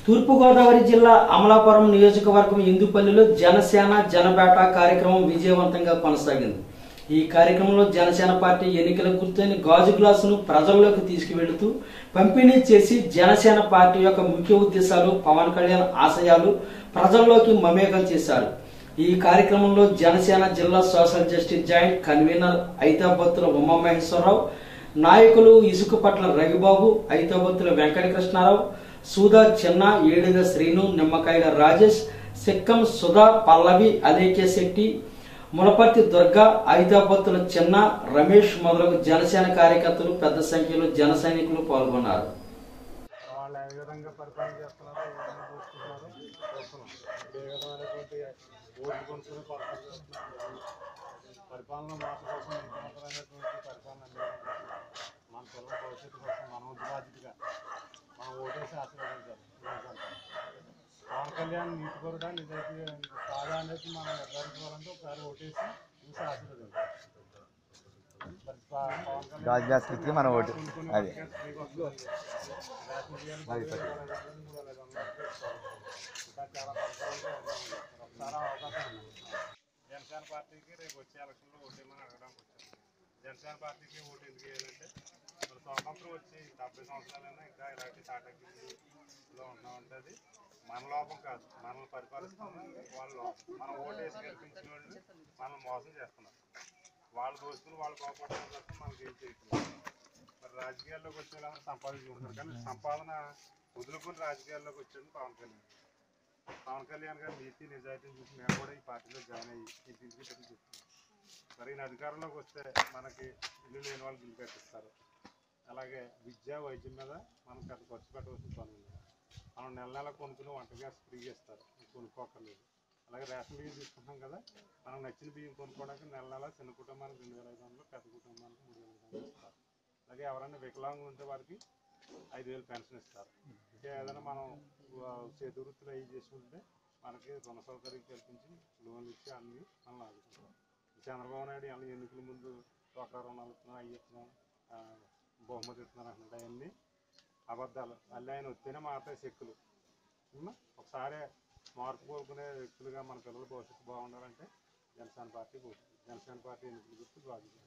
తూర్పుగోదావరి జిల్లా అమలాపురం నియోజకవర్గం ఇందుపల్లిలో జనసేన జనబేట కార్యక్రమం విజయవంతంగా కొనసాగింది ఈ కార్యక్రమంలో జనసేన పార్టీ ఎన్నికల గుర్తైన గాజు గ్లాసును ప్రజల్లోకి తీసుకువెళుతూ పంపిణీ చేసి జనసేన పార్టీ యొక్క ముఖ్య ఉద్దేశాలు పవన్ కళ్యాణ్ ఆశయాలు ప్రజల్లోకి మమేకం చేశారు ఈ కార్యక్రమంలో జనసేన జిల్లా social justice joint convenor Aithabathula Umamaheswararao నాయకులు ఇసుకపట్ల రవిబాబు ఐతాబత్తుల వెంకటకృష్ణారావు సూదా చిన్న ఏడుగ శ్రీను నిమ్మకాయల రాజేష్ సిక్కం సుధా పల్లవి అలేఖ్య శెట్టి ములపర్తి దుర్గా ఐదాబత్తుల చిన్న రమేష్ మొదలగు జనసేన కార్యకర్తలు పెద్ద సంఖ్యలో జన సైనికులు పాల్గొన్నారు వాళ్ళు ఏ విధంగా పరిపాలన చేస్తున్నారో ఏ విధంగా చూసుకుంటున్నారో చూస్తున్నాం ఏ విధమైనటువంటి ఓట్లు కొనుక్కుని పరిపాలన చేస్తున్నారు పరిపాలన మాట కోసం ముఖ్యమంత్రైనటువంటి పరిపాలన అందించాలి. మన పిల్లల భవిష్యత్తు కోసం మన వంతు బాధ్యతగా మనం ఓటేసి ఆశీర్వదించాలి పవన్ కళ్యాణ్ నీతి కూడా నిజాయితీ కాదా అనేది మనం నిర్ధారించుకోవాలంటే ఒకసారి ఓటేసి చూసి ఆశీర్వదించాలి మరి ప- పవన్ కళ్యాణ్ గాజు గ్లాస్ కిటికీ మన ఓటు కొనుక్కుని అది ఫ్రీగా వస్తుంది. రేషన్ బియ్యాలు అది మూడు వేల ఐదు వందలు, మూడు వేల ఐదు వందలు ఇస్తారు. ఇంకా చాలా పథకాలు ఉన్నాయి. ఒకసారి అవకాశం ఉంది. జనసేన పార్టీకి రేపు వచ్చే ఎలక్షన్లో ఓటేమని అడగడానికి వచ్చాను జనసేన పార్టీకి ఓటు ఎందుకు వేయాలంటే మన స్వాతంత్రం వచ్చి డెబ్బై సంవత్సరాలైనా ఇంకా ఇలాంటి తాటగిరిలో ఉన్నామంటే అది మన లోపం కాదు మనల్ని పరిపాలిస్తున్న వాళ్ళ లోపం మనం ఓటు వేసి గెలిపించిన వాళ్ళు మనల్ని మోసం చేస్తున్నారు వాళ్ళు దోచుకుని వాళ్ళు కోపడడం తప్ప మనకి ఏం చేయట్లేదు మరి రాజకీయాల్లోకి వచ్చే వాళ్ళందరూ సంపాదించుకుంటున్నారు కానీ సంపాదన వదులుకుని రాజకీయాల్లోకి వచ్చాడు పవన్ కళ్యాణ్ పవన్ కళ్యాణ్ గారు నీతి నిజాయితీ చూసి మేము కూడా ఈ పార్టీలో జాయిన్ అయ్యి ఇంటింటికి పెట్టి చూస్తున్నాం మరి ఈయన అధికారంలోకి వస్తే మనకి ఇల్లు లేని వాళ్ళు ఇల్లు కట్టిస్తారు అలాగే విద్య వైద్యం మీద మనం పెద్ద ఖర్చు పెట్టవలసిన పని ఉంది మనం నెల నెల కొనుక్కుని వంట గ్యాస్ ఫ్రీగా ఇస్తారు కొనుక్కోకర్లేదు అలాగే రేషన్ బియ్యం తీసుకుంటాం కదా మనం నచ్చిన బియ్యం కొనుక్కోవడానికి నెల నెల చిన్న కుటుంబానికి రెండు వేల ఐదు వందలు పెద్ద కుటుంబానికి మూడు వేల ఐదు వందలు ఇస్తారు అలాగే ఎవరైనా వికలాంగులు ఉంటే వారికి ఐదు వేలు పెన్షన్ ఇస్తారు ఇంకా ఏదైనా మనం ఆ, చేతి వృత్తులు అవి చేసుకుంటే మనకి రుణ సౌకర్యం కల్పించి లోన్లు ఇచ్చి అన్ని మనం ఆదుకుంటాం చంద్రబాబు నాయుడు అన్ని ఎన్నికల ముందు ఒక రుణాలు ఇస్తున్నాం అవి ఇస్తున్నాం ఆ, బహుమతి ఇస్తున్నాం అంటున్నాడు అవన్నీ అబద్ధాలు మళ్ళీ ఆయన వస్తేనే మారుతాయి చెక్కులు ఉమ్మా? ఒకసారి మార్పు కోరుకునే వ్యక్తులుగా మన పిల్లల భవిష్యత్తు బాగుండాలంటే జనసేన పార్టీ జనసేన పార్టీ ఎన్నికల గుర్తు బాధ్యత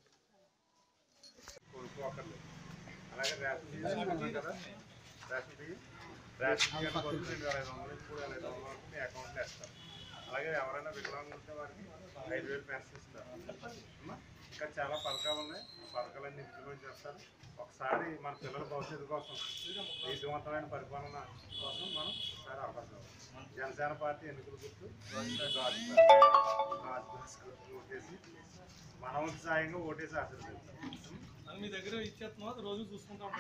కొనుక్కోకర్లేదు అలాగే రేషన్ బియ్యం తీసుకుంటాం కదా రేషన్ బియ్యం రేషన్ బియ్యం కొరకు రెండు వేల ఐదు వందలు మూడు వేల ఐదు వందల వరకు మీ అకౌంట్లో వేస్తారు అలాగే ఎవరైనా వికలాంగులు ఉంటే వారికి ఐదు వేలు పెన్షన్ ఇస్తారు అమ్మా? ఇంకా చాలా పథకాలు ఉన్నాయి ఆ పథకాలన్నీ ఇంప్లిమెంట్ చేస్తారు ఒకసారి మన పిల్లల భవిష్యత్తు కోసం నీతివంతమైన పరిపాలన కోసం మనం ఒకసారి అవకాశం ఇవ్వాలి. జనసేన పార్టీ ఎన్నికల గుర్తు గాజు గాజు గ్లాస్ గుర్తు ఓటేసి మన వంతు సాయంగా ఓటేసి ఆశీర్వదించాలి మీ దగ్గర ఇచ్చేస్తున్నాం అది రోజు చూసుకుంటాం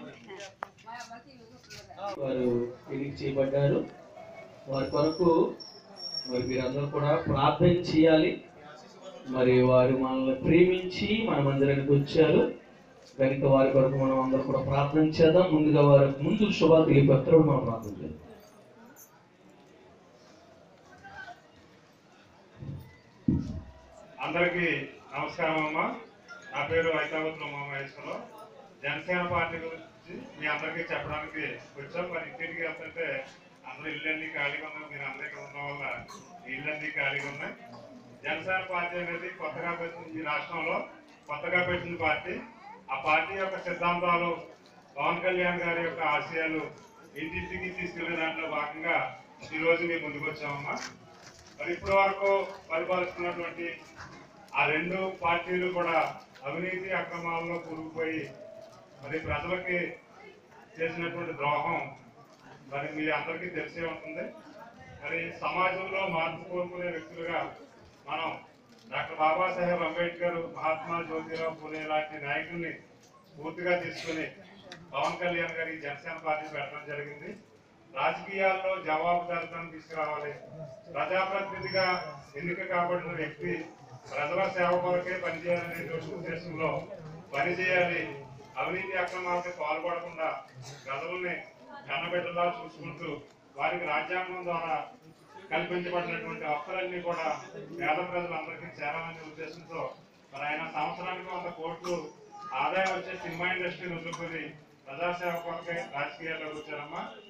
వారు ఎన్నిక చేయబడ్డారు వారి కొరకు మరి మీరందరూ కూడా ప్రార్థన చేయాలి మరి వారు మనల్ని ప్రేమించి మన మందిరానికి వచ్చారు కనుక వారి కొరకు మనం అందరూ కూడా ప్రార్థన చేద్దాం ముందుగా వారి ముందు శుభాలు తెలియపత్రం మనం ప్రార్థన చేద్దాం అందరికీ నమస్కారం అమ్మ నా పేరు ఐతావతుల ఉమామహేశ్వరరావు జనసేన పార్టీ గురించి మీ అందరికీ చెప్పడానికి వచ్చాం మరి ఇంటికి వెళ్తుంటే అందరూ ఇళ్ళన్నీ ఖాళీగా ఉన్నాయి మీరు అందరూ ఇక్కడ ఉన్న వల్ల ఈ ఇళ్ళన్నీ ఖాళీగా ఉన్నాయి జనసేన పార్టీ అనేది కొత్తగా పెట్టిన ఈ రాష్ట్రంలో కొత్తగా పెట్టిన పార్టీ ఆ పార్టీ యొక్క సిద్ధాంతాలు పవన్ కళ్యాణ్ గారి యొక్క ఆశయాలు ఇంటింటికి తీసుకెళ్లే దాంట్లో భాగంగా ఈ రోజు మేము ముందుకు వచ్చామమ్మా మరి ఇప్పటి వరకు పరిపాలిస్తున్నటువంటి ఆ రెండు పార్టీలు కూడా అవినీతి అక్రమాల్లో కూరుకుపోయి మరి ప్రజలకి చేసినటువంటి ద్రోహం మరి మీ అందరికీ తెలిసే ఉంటుంది మరి సమాజంలో మార్పు కోరుకునే వ్యక్తులుగా మనం డాక్టర్ బాబాసాహెబ్ అంబేద్కర్ మహాత్మా జ్యోతిరావు పూలే లాంటి నాయకుల్ని పూర్తిగా తీసుకుని పవన్ కళ్యాణ్ గారి జనసేన పార్టీ పెట్టడం జరిగింది రాజకీయాల్లో జవాబుదారితనం తీసుకురావాలి ప్రజాప్రతినిధిగా ఎన్నిక కాబడిన వ్యక్తి ప్రజల సేవ కొరకే పనిచేయాలనేటువంటి ఉద్దేశంలో పనిచేయాలి అవినీతి అక్రమాలకి పాల్పడకుండా ప్రజల్ని కన్నబిడ్డలా చూసుకుంటూ వారికి రాజ్యాంగం ద్వారా కల్పించబడినటువంటి హక్కులన్నీ కూడా పేద ప్రజలందరికీ చేరాలనే ఉద్దేశంతో మరి ఆయన సంవత్సరానికి వంద కోట్లు ఆదాయం వచ్చే సినిమా ఇండస్ట్రీని వదులుకొని ప్రజాసేవ కొరకే రాజకీయాల్లోకి వచ్చారమ్మా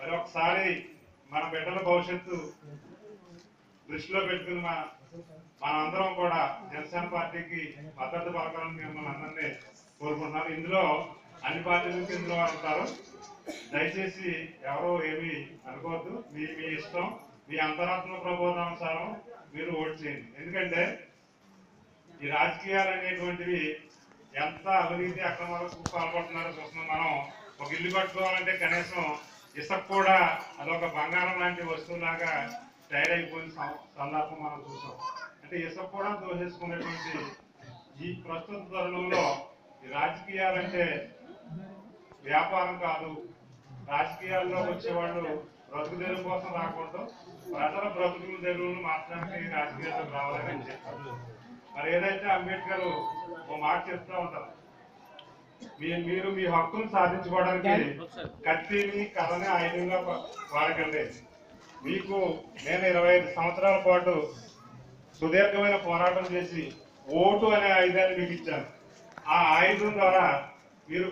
మరి ఒకసారి మన బిడ్డల భవిష్యత్తు దృష్టిలో పెట్టుకుని మన మనందరం కూడా జనసేన పార్టీకి మద్దతు పలకాలని మిమ్మల్ని అందరినీ కోరుకుంటున్నాను ఇందులో అన్ని పార్టీల నుంచి ఇందులో వారు ఉంటారు దయచేసి ఎవరు ఏమి అనుకోవద్దు మీ మీ ఇష్టం మీ అంతరాత్మ ప్రబోధానుసారం మీరు ఓటు చేయండి ఎందుకంటే ఈ రాజకీయాలు అనేటువంటివి ఎంత అవినీతి అక్రమాలకు పాల్పడుతున్నారో చూస్తున్నాం మనం ఒక ఇల్లు కట్టుకోవాలంటే కనీసం ఇసుక కూడా అదొక బంగారం లాంటి వస్తువులాగా తయారైపోయిన సం- సందర్భం మనం చూసాం అంటే ఇసుక కూడా దోషేసుకునేటువంటి ఈ ప్రస్తుత తరుణంలో ఈ రాజకీయాలంటే వ్యాపారం కాదు రాజకీయాల్లో వచ్చేవాళ్ళు బ్రతుకు తెరువు కోసం రాకూడదు ప్రజల బ్రతుకుల తెరువును మార్చడానికి రాజకీయాలకు రావాలని చెప్పారు మరి ఏదైతే అంబేద్కర్ ఓ మాట చెప్తా ఉంటారు మీ- మీరు మీ హక్కును సాధించుకోవడానికి కత్తిని కథని ఆయుధంగా ప- వాడకండి మీకు నేను ఇరవై ఐదు సంవత్సరాల పాటు సుదీర్ఘమైన పోరాటం చేసి ఓటు అనే ఆయుధాన్ని మీకు ఇచ్చాను ఆ ఆయుధం ద్వారా మీరు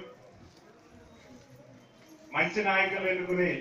మంచి నాయకులు ఎన్నుకుని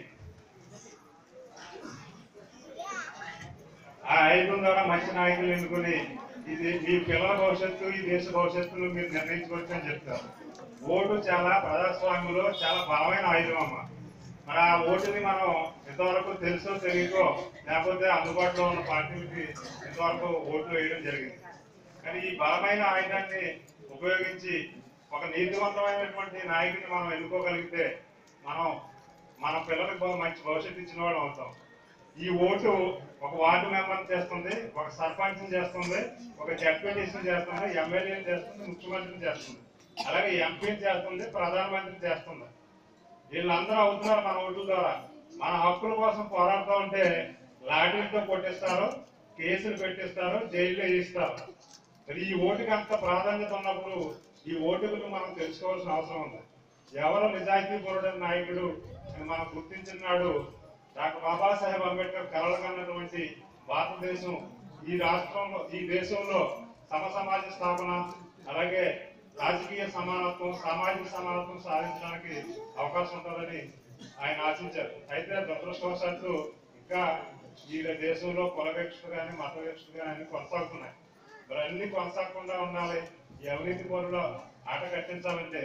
ఆ ఆయుధం ద్వారా మంచి నాయకులు ఎన్నుకుని ఇది మీ పిల్లల భవిష్యత్తు ఈ దేశ భవిష్యత్తును మీరు నిర్ణయించుకోవచ్చు అని చెప్తారు ఓటు చాలా ప్రజాస్వామ్యంలో చాలా బలమైన ఆయుధం అమ్మ మరి ఆ ఓటుని మనం ఇంతవరకు తెలుసో తెలియకో లేకపోతే అందుబాటులో ఉన్న పార్టీలకి ఇంతవరకు ఓట్లు వేయడం జరిగింది కానీ ఈ బలమైన ఆయుధాన్ని ఉపయోగించి ఒక నీతివంతమైనటువంటి నాయకుడిని మనం ఎన్నుకోగలిగితే మనం మన పిల్లలకు బహు మంచి భవిష్యత్తు ఇచ్చిన వాళ్ళు అవుతాం ఈ ఓటు ఒక వార్డు మెంబర్ చేస్తుంది ఒక సర్పంచ్ చేస్తుంది ఒక జడ్పీటీసీ చేస్తుంది ఎమ్మెల్యేని చేస్తుంది ముఖ్యమంత్రిని చేస్తుంది అలాగే ఎంపీని చేస్తుంది ప్రధానమంత్రిని చేస్తుంది వీళ్ళందరూ అవుతున్నారు మన ఓట్ల ద్వారా మన హక్కుల కోసం పోరాడుతూ ఉంటే లాఠీలతో కొట్టిస్తారు కేసులు పెట్టిస్తారు జైల్లో వేయిస్తారు మరి ఈ ఓటుకి అంత ప్రాధాన్యత ఉన్నప్పుడు ఈ ఓటుకు మనం తెలుసుకోవాల్సిన అవసరం ఉంది ఎవరు నిజాయితీ పరుడైన నాయకుడు అని మనం గుర్తించిన నాడు డాక్టర్ బాబాసాహెబ్ అంబేద్కర్ కలలు కన్నటువంటి భారతదేశం ఈ రాష్ట్రంలో ఈ దేశంలో సమ సమాజ స్థాపన అలాగే రాజకీయ సమానత్వం సామాజిక సమానత్వం సాధించడానికి అవకాశం ఉంటుందని ఆయన ఆశించారు అయితే దురదృష్టవశాత్తు ఇంకా ఈ దేశంలో కుల వివక్షలు కానీ మత వివక్షలు కానీ అన్ని కొనసాగుతున్నాయి మరి అన్ని కొనసాగకుండా ఉండాలి ఈ అవినీతి పనులు ఆట కట్టించాలంటే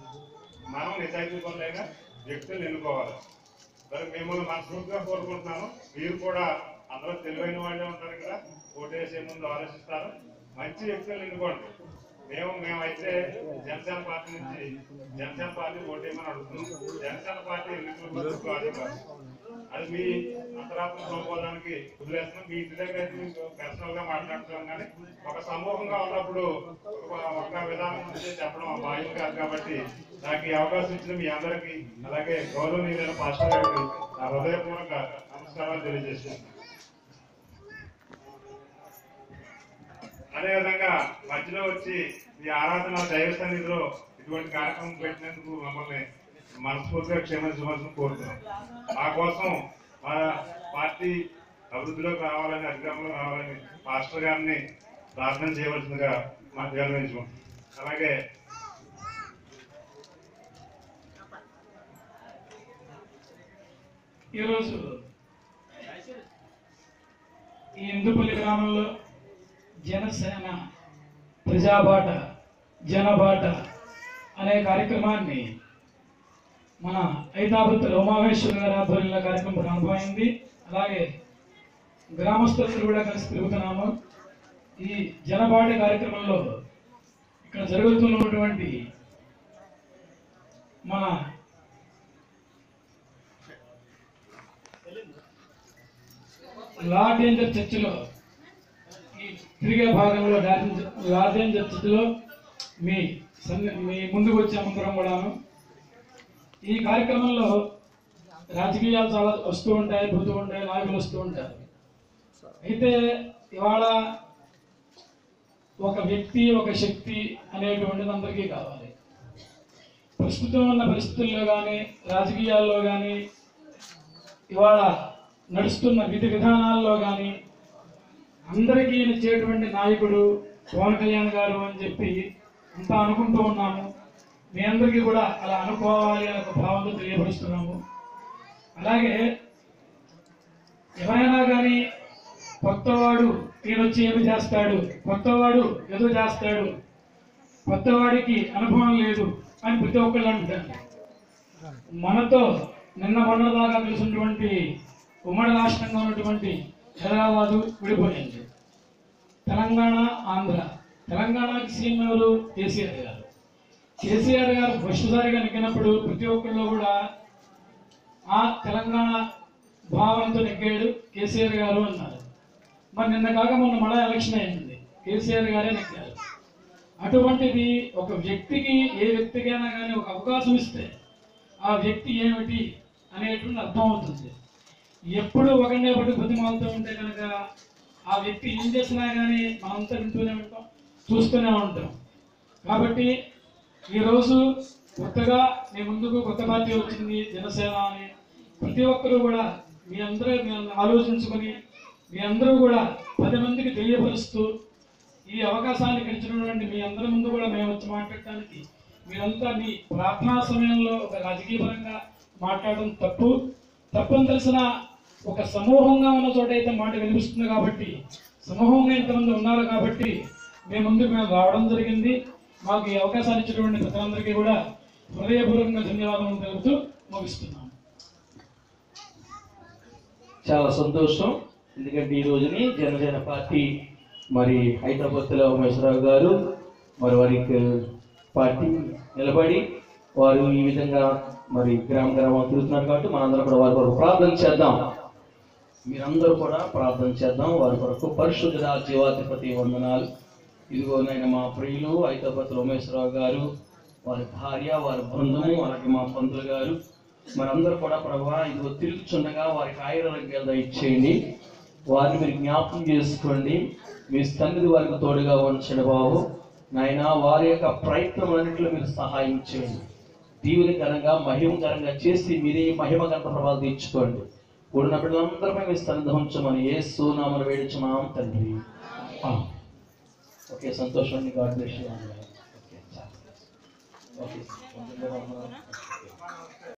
మనం నిజాయితీ పనులైన వ్యక్తులు ఎన్నుకోవాలి మరి మిమ్మల్ని మనస్ఫూర్తిగా కోరుకుంటున్నాను మీరు కూడా అందరూ తెలివైన వాళ్ళే ఉంటారు ఇక్కడ ఓటేసే ముందు ఆలోచిస్తారు మంచి వ్యక్తులు ఎన్నుకోండి మేము మేమైతే జనసేన పార్టీ నుంచి జనసేన పార్టీ ఓటేయమని అడుగుతున్నాం జనసేన పార్టీ ఎన్నికలు కాదు కాదు. అది మీ అంతరాత్మ సంబోధానికి వదిలేస్తున్నాం మీ ఇంటి దగ్గర అయితే మీకు పర్సనల్ గా మాట్లాడుతున్నాం కానీ ఒక సమూహంగా ఉన్నప్పుడు ఒక- ఒక విధానం నుంచి చెప్పడం బాధ్యత కాదు కాబట్టి నాకు ఈ అవకాశం ఇచ్చిన మీ అందరికీ అలాగే గౌరవనీయులైన పాస్టర్ గారికి నా హృదయపూర్వక నమస్కారాలు తెలియజేస్తున్నాను అదేవిధంగా మధ్యలో వచ్చి ఈ ఆరాధన దైవ సన్నిధిలో ఇటువంటి కార్యక్రమం పెట్టినందుకు మమ్మల్ని మనస్ఫూర్తిగా క్షమించవలసిన కోరుతున్నాం ఆ కోసం మా పార్టీ అభివృద్ధిలోకి రావాలని అధికారంలో రావాలని మాస్టర్ గారిని ప్రార్థన చేయవలసిందిగా మా విన్నవించుకుంటున్నాం అలాగే ఈరోజు ఈ ఇందుపల్లి గ్రామంలో జనసేన ప్రజాబాట జనబాట అనే కార్యక్రమాన్ని మన ఐతాపత్తుల ఉమామేశ్వర గారి ఆధ్వర్యంలో కార్యక్రమం ప్రారంభమైంది అలాగే గ్రామస్తులందరూ కూడా కలిసి తిరుగుతున్నాము ఈ జనబాట కార్యక్రమంలో ఇక్కడ జరుగుతున్నటువంటి మన లార్డేంజర్ చర్చిలో ఈ తిరిగే భాగంలో లార్డేంజర్ లార్డేంజర్ చర్చిలో మీ సన్ని మీ ముందుకు వచ్చే అందరం కూడాను ఈ కార్యక్రమంలో రాజకీయాలు చాలా వస్తూ ఉంటాయి పోతూ ఉంటాయి నాయకులు వస్తూ ఉంటారు అయితే ఇవాళ ఒక వ్యక్తి ఒక శక్తి అనేటువంటిది అందరికీ కావాలి ప్రస్తుతం ఉన్న పరిస్థితుల్లో కానీ రాజకీయాల్లో కానీ ఇవాళ నడుస్తున్న విధి విధానాల్లో కానీ అందరికీ నచ్చేటువంటి నాయకుడు పవన్ కళ్యాణ్ గారు అని చెప్పి అంతా అనుకుంటూ ఉన్నాము మీ అందరికీ కూడా అలా అనుకోవాలి అనే ఒక భావంతో తెలియపరుస్తున్నాము అలాగే ఎవరైనా కానీ కొత్తవాడు ఈయనొచ్చి ఏమి చేస్తాడు కొత్తవాడు ఏదో చేస్తాడు కొత్తవాడికి అనుభవం లేదు అని ప్రతి ఒక్కళ్ళు అంటారు మనతో నిన్న మొన్నదాకా తెలిసినటువంటి ఉమ్మడి రాష్ట్రంగా ఉన్నటువంటి హైదరాబాదు విడిపోయింది తెలంగాణ ఆంధ్ర తెలంగాణకి సీఎం ఎవరు కేసీఆర్ గారు కేసీఆర్ గారు ఫస్ట్ సారిగా నెగ్గినప్పుడు ప్రతి ఒక్కళ్ళు కూడా ఆ తెలంగాణ భావనతో నెగ్గాడు కేసీఆర్ గారు అన్నారు మరి నిన్న కాక మొన్న మళ్ళా ఎలక్షన్ అయింది కేసీఆర్ గారే నెగ్గారు అటువంటిది ఒక వ్యక్తికి ఏ వ్యక్తికైనా కానీ ఒక అవకాశం ఇస్తే ఆ వ్యక్తి ఏమిటి అనేటువంటి అర్థం అవుతుంది ఎప్పుడు ఒకరినే ఒకటి బుద్ధిమాలతో ఉంటే కనుక ఆ వ్యక్తి ఏం చేసినా కానీ మనంతా వింటూనే ఉంటాం చూస్తూనే ఉంటాం కాబట్టి ఈరోజు కొత్తగా మీ ముందుకు కొత్త పార్టీ వచ్చింది జనసేన అని ప్రతి ఒక్కరూ కూడా మీ అందరూ మీ ఆలోచించుకొని మీ అందరూ కూడా పది మందికి తెలియపరుస్తూ ఈ అవకాశాన్ని గడిచినటువంటి మీ అందరి ముందు కూడా మేము వచ్చి మాట్లాడటానికి మీరంతా మీ ప్రార్థనా సమయంలో ఒక రాజకీయపరంగా మాట్లాడడం తప్పు తప్పని తెలిసిన ఒక సమూహంగా ఉన్న చోట అయితే మాట వినిపిస్తుంది కాబట్టి సమూహంగా ఇంతమంది ఉన్నారు కాబట్టి మీ ముందుకు మేము రావడం జరిగింది మాకు ఈ అవకాశాన్ని ఇచ్చినటువంటి ప్రజలందరికీ కూడా హృదయపూర్వకంగా ధన్యవాదాలు తెలుపుతూ ముగిస్తున్నాం చాలా సంతోషం ఎందుకంటే ఈ రోజుని జనసేన పార్టీ మరి హైదరాబాద్లో ఉమేశ్వరరావు గారు మరి వారికి పార్టీ నిలబడి వారు ఈ విధంగా మరి గ్రామ గ్రామం తిరుగుతున్నారు కాబట్టి మనందరం కూడా వారి కొరకు ప్రార్థన చేద్దాం మీరందరూ కూడా ప్రార్థన చేద్దాం వారి కొరకు పరిశుద్ధ జీవాధిపతి వందనాలు ఇదిగో నేను మా ప్రియులు హైదరాబాద్ ఉమేశ్వరరావు గారు వారి భార్య వారి బృందము అలాగే మా పంతులు గారు మనందరూ కూడా ప్రభా ఇదిగో తిరుగుచుండగా వారికి ఆయురారోగ్యాలు దయచేయండి వారిని మీరు జ్ఞాపకం చేసుకోండి మీ సన్నిధి వారికి తోడుగా ఉంచండి బాబు నాయన వారి యొక్క ప్రయత్నం అన్నింటిలో మీరు సహాయం చేయండి దీవునికరంగా మహిమకరంగా చేసి మీరే మహిమకరంగా ప్రభావం తీర్చుకోండి కూడిన బిడ్డలందరిపై మీ సన్నిధి ఉంచమని ఏ సూనామను వేడించున్నాం తండ్రి ఆమేన్. ఓకే సంతోషం God bless you okay okay